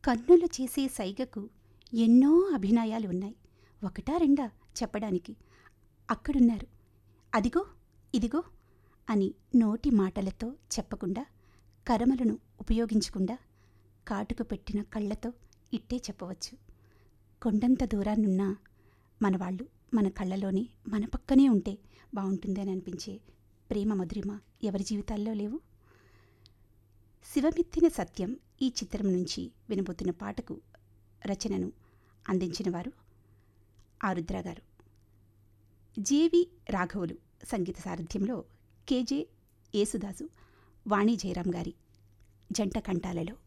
కన్నులు చేసే సైగకు ఎన్నో అభినయాలు ఉన్నాయి ఒకటా రెండా చెప్పడానికి అక్కడున్నారు అదిగో ఇదిగో అని నోటి మాటలతో చెప్పకుండా కరమలను ఉపయోగించకుండా కాటుకు పెట్టిన కళ్ళతో ఇట్టే చెప్పవచ్చు కొండంత దూరాన్నున్నా మన వాళ్ళు మన కళ్ళలోనే మన పక్కనే ఉంటే బాగుంటుంది అని అనిపించే ప్రేమ మధురిమ ఎవరి జీవితాల్లో లేవు శివమెత్తిన సత్యం ఈ చిత్రం నుంచి వినబోతున్న పాటకు రచనను అందించిన వారు ఆరుద్ర గారు జేవి రాఘవులు సంగీత సారథ్యంలో కేజే యేసుదాసు వాణి జయరాం గారి జంట కంఠాలలో